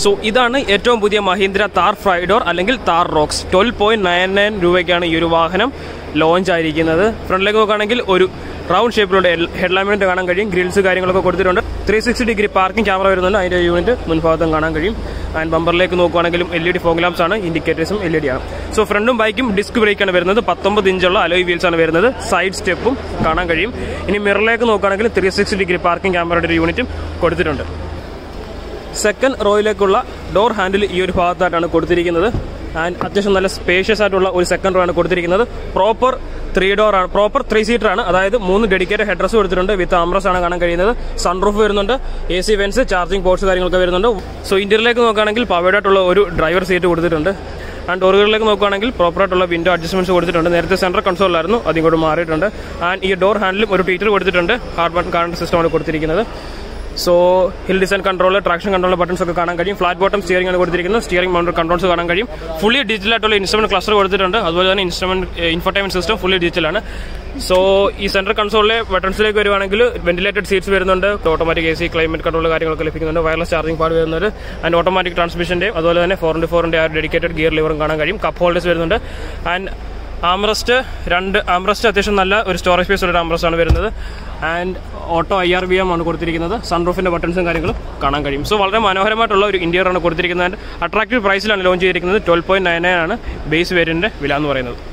so ഇതാണ് ഏറ്റവും പുതിയ മഹീന്ദ്ര താർ ഫ്രൈഡോർ അല്ലെങ്കിൽ Thar Roxx twelve point nine nine രൂപയ്ക്കാണ് ഈ ഒരു വാഹനം ലോഞ്ച് ആയിരിക്കുന്നത് ഫ്രണ്ടിലേക്ക് നോക്കുകയാണെങ്കിൽ ഒരു റൗണ്ട് ഷേപ്പിലുള്ള ഹെഡ്ലാമ്പിനറ്റ് കാണാൻ കഴിയും ഗ്രിൽസ് കാര്യങ്ങളൊക്കെ കൊടുത്തിട്ടുണ്ട് three sixty degree parking camera വരുന്നുണ്ട് അതിൻ്റെ യൂണിറ്റ് മുൻഭാഗത്തും കാണാൻ കഴിയും ആൻഡ് ബമ്പറിലേക്ക് നോക്കുകയാണെങ്കിലും L E D fog lamps ആണ് ഇൻഡിക്കേറ്റേഴ്സും എൽ ഇ ഡി ആണ് സോ ഫ്രണ്ടും ബൈക്കും ഡിസ്ക് ബ്രേക്കാണ് വരുന്നത് പത്തൊമ്പത് ഇഞ്ചുള്ള അലോയ് വീൽസ് ആണ് വരുന്നത് സൈഡ് സ്റ്റെപ്പും കാണാൻ കഴിയും ഇനി മിററിലേക്ക് നോക്കുകയാണെങ്കിൽ ത്രീ സിക്സ്റ്റി ഡിഗ്രി പാർക്കിംഗ് ക്യാമറയുടെ ഒരു യൂണിറ്റും കൊടുത്തിട്ടുണ്ട് സെക്കൻഡ് റോയിലേക്കുള്ള ഡോർ ഹാൻഡിൽ ഈ ഒരു ഭാഗത്തായിട്ടാണ് കൊടുത്തിരിക്കുന്നത് ആൻഡ് അത്യാവശ്യം നല്ല സ്പേഷ്യസ് ആയിട്ടുള്ള ഒരു സെക്കൻഡ് റോ ആണ് കൊടുത്തിരിക്കുന്നത് പ്രോപ്പർ ത്രീ ഡോർ ആണ് പ്രോപ്പർ ത്രീ സീറ്റർ ആണ് അതായത് മൂന്ന് ഡെഡിക്കേറ്റഡ് ഹെഡ്രസ് കൊടുത്തിട്ടുണ്ട് വിത്ത് അംബ്രസ് ആണ് കാണാൻ കഴിയുന്നത് സൺറൂഫ് വരുന്നുണ്ട് A C vents charging ports കാര്യങ്ങളൊക്കെ വരുന്നുണ്ട് സോ ഇന്റീരിയറിലേക്ക് നോക്കുകയാണെങ്കിൽ പവേഡ് ആയിട്ടുള്ള ഒരു ഡ്രൈവർ സീറ്റ് കൊടുത്തിട്ടുണ്ട് ആൻഡ് ഡോറുകളിലേക്ക് നോക്കുകയാണെങ്കിൽ പ്രോപ്പറായിട്ടുള്ള വിൻഡോ അഡ്ജസ്റ്റ്മെന്റ്സ് കൊടുത്തിട്ടുണ്ട് നേരത്തെ സെൻട്രൽ കൺസോളിലായിരുന്നു അത് ഇങ്ങോട്ട് മാറിയിട്ടുണ്ട് ആൻഡ് ഈ ഡോർ ഹാൻഡിലും ഒരു ടീറ്റർ കൊടുത്തിട്ടുണ്ട് ഹാർഡ് ബട്ടൺ കറണ്ട് സിസ്റ്റമാണ് കൊടുത്തിരിക്കുന്നത് so hill descent control traction control buttons ഒക്കെ കാണാൻ കഴിയും ഫ്ലാറ്റ് ബോട്ടം സ്റ്റിയറിംഗ് ആണ് കൊടുത്തിരിക്കുന്നത് സ്റ്റിയറിംഗ് മൗണ്ടർ കൺട്രോൾസ് കാണാൻ കഴിയും ഫുള്ളി ഡിജിറ്റൽ ആയിട്ടുള്ള ഇൻസ്ട്രുമെന്റ് ക്ലസ്റ്റർ കൊടുത്തിട്ടുണ്ട് അതുപോലെ തന്നെ instrument infotainment system fully digital ആണ് സോ ഈ സെൻട്രൽ കൺസോളിലെ ബട്ടൺസിലേക്ക് വരുവാണെങ്കിൽ വെന്റിലേറ്റഡ് സീറ്റ്സ് വരുന്നുണ്ട് automatic A C climate control കാര്യങ്ങളൊക്കെ ലഭിക്കുന്നുണ്ട് വയർലെസ് ചാർജിംഗ് പാഡ് വരുന്നുണ്ട് ആൻഡ് ഓട്ടോമാറ്റിക് ട്രാൻസ്മിഷന്റെ അതുപോലെ തന്നെ ഫോർ ഇൻറ്റു ഫോറിന്റെ ആ ഡെഡിക്കേറ്റഡ് ഗിയർ ലിവറും കാണാൻ കഴിയും കപ്പ് ഹോൾഡേഴ്സ് വരുന്നുണ്ട് ആൻഡ് ആംറസ്റ്റ് രണ്ട് ആംറസ്റ്റ് അത്യാവശ്യം നല്ല ഒരു സ്റ്റോറേജ് സ്പേസ് ഉള്ള ആംറസ്റ്റ് ആണ് വരുന്നത് and auto I R B M ആണ് കൊടുത്തിരിക്കുന്നത് സൺറൂഫിന്റെ ബട്ടൺസും കാര്യങ്ങളും കാണാൻ കഴിയും സോ വളരെ മനോഹരമായിട്ടുള്ള ഒരു ഇന്റീരിയർ ആണ് കൊടുത്തിരിക്കുന്നത് അട്രാക്റ്റീവ് പ്രൈസിലാണ് ലോഞ്ച് ചെയ്തിരിക്കുന്നത് ട്വൽവ് പോയിന്റ് നയൻ നയൻ ആണ് ബേസ് വേരിയന്റിന്റെ വില എന്ന് പറയുന്നത്